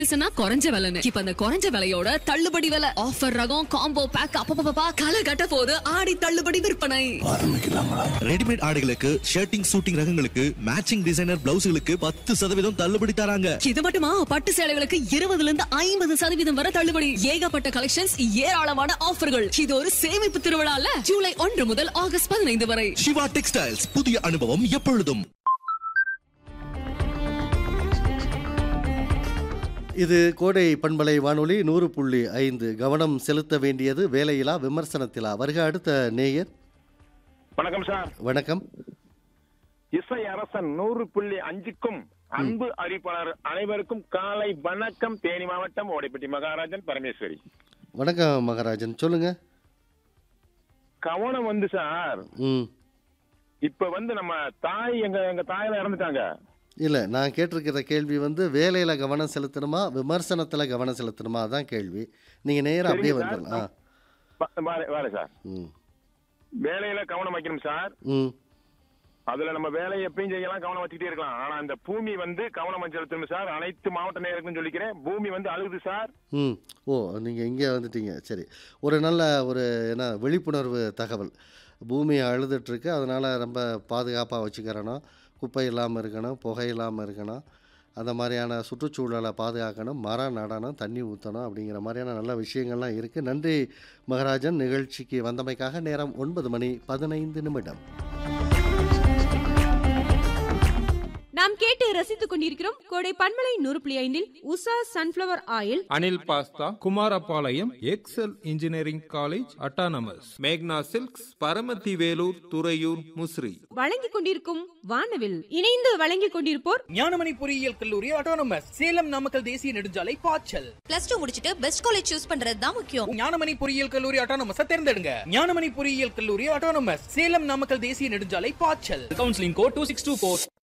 டைல்ஸ்னா குறைஞ்ச விலைன்னு இப்ப அந்த குறைஞ்ச விலையோட தள்ளுபடி விலை ஆஃபர் ரகம் காம்போ பேக் அப்பப்பா களை கட்ட போது ஆடி தள்ளுபடி விற்பனை ரெடிமேட் ஆடைகளுக்கு ஷர்ட்டிங் சூட்டிங் ரகங்களுக்கு மேட்சிங் டிசைனர் பிளவுஸ்களுக்கு பத்து சதவீதம் தள்ளுபடி தராங்க இது மட்டுமா பட்டு சேலைகளுக்கு இருபதுல இருந்து ஐம்பது சதவீதம் வரை தள்ளுபடி ஏகப்பட்ட கலெக்ஷன்ஸ் ஏராளமான ஆஃபர்கள் இது ஒரு சேமிப்பு திருவிழால ஜூலை ஒன்று முதல் ஆகஸ்ட் பதினைந்து வரை சிவா டெக்ஸ்டைல்ஸ் புதிய அனுபவம் எப்பொழுதும் இது கோடை பண்பலை வானொலி நூறு புள்ளி ஐந்து கவனம் செலுத்த வேண்டியது வேலையிலா விமர்சனத்திலா வருக அடுத்த நேயர் வணக்கம் சார் வணக்கம் இசை அரசன் நூறு புள்ளி அஞ்சுக்கும் அன்பு அறிவிப்பாளர் அனைவருக்கும் காலை வணக்கம் தேனி மாவட்டம் ஓடைப்பட்டி மகாராஜன் பரமேஸ்வரி வணக்கம் மகாராஜன் சொல்லுங்க கவனம் வந்து சார் ம் இப்ப வந்து நம்ம தாய் எங்க எங்க தாயில இறந்துட்டாங்க இல்லை நான் கேட்டிருக்கிற கேள்வி வந்து வேலையில் கவனம் செலுத்தணுமா விமர்சனத்தில் கவனம் செலுத்தணுமா அதான் கேள்வி நீங்கள் நேரம் அப்படியே சரிங்க சார். வந்துடலாம் ஆ வ- வேற வேற சார் ம் வேலையில கவனம் வைக்கணும் சார் ம் அதுல நம்ம வேலையை எப்பயும் செய்யலாம் கவனம் வச்சுக்கிட்டே இருக்கலாம் ஆனா அந்த பூமி வந்து கவனம் செலுத்தணும் சார் அனைத்து மாவட்ட நேருக்கும் சொல்லிக்கிறேன் பூமி வந்து அழுகுது சார் ம் ஓ நீங்கள் இங்கே வந்துட்டீங்க சரி ஒரு நல்ல ஒரு என்ன விழிப்புணர்வு தகவல் பூமி அழுதுட்டுருக்கு அதனால் ரொம்ப பாதுகாப்பாக வச்சுக்கிறணும் குப்பை இல்லாமல் இருக்கணும் புகை இல்லாமல் இருக்கணும் அந்த மாதிரியான சுற்றுச்சூழலை பாதுகாக்கணும் மரம் நடணும் தண்ணி ஊற்றணும் அப்படிங்கிற மாதிரியான நல்ல விஷயங்கள்லாம் இருக்குது நன்றி மகராஜன் நிகழ்ச்சிக்கு வந்தமைக்காக நேரம் ஒன்பது மணி பதினைந்து நிமிடம் நாம் கேட்டு ரசித்துக் கொண்டிருக்கிறோம் கோடை பன்மலை நூறு புள்ளி ஐந்தில் Usha sunflower oil Anil pasta Kumarapalayam Excel engineering college autonomous மேக்னா சில்க்ஸ் பரமத்தி வேலூர் துறையூர் முசிறி வழங்கிக் கொண்டிருக்கும் வானவில் இணைந்து வழங்கிக் கொண்டிருப்போர் ஞானமணி பொறியியல் கல்லூரி ஆட்டோனமஸ் சேலம் நாமக்கல் தேசிய நெடுஞ்சாலை பாய்ச்சல் பிளஸ் டூ முடிச்சிட்டு பெஸ்ட் காலேஜ் சூஸ் பண்றது தான் முக்கியம் ஞானமணி பொறியியல் கல்லூரி ஆட்டோனமஸ் தேர்ந்தெடுங்க ஞானமணி பொறியியல் கல்லூரி ஆட்டோனமஸ் சேலம் நாமக்கல் தேசிய நெடுஞ்சாலை பாய்ச்சல் counselling code two six two four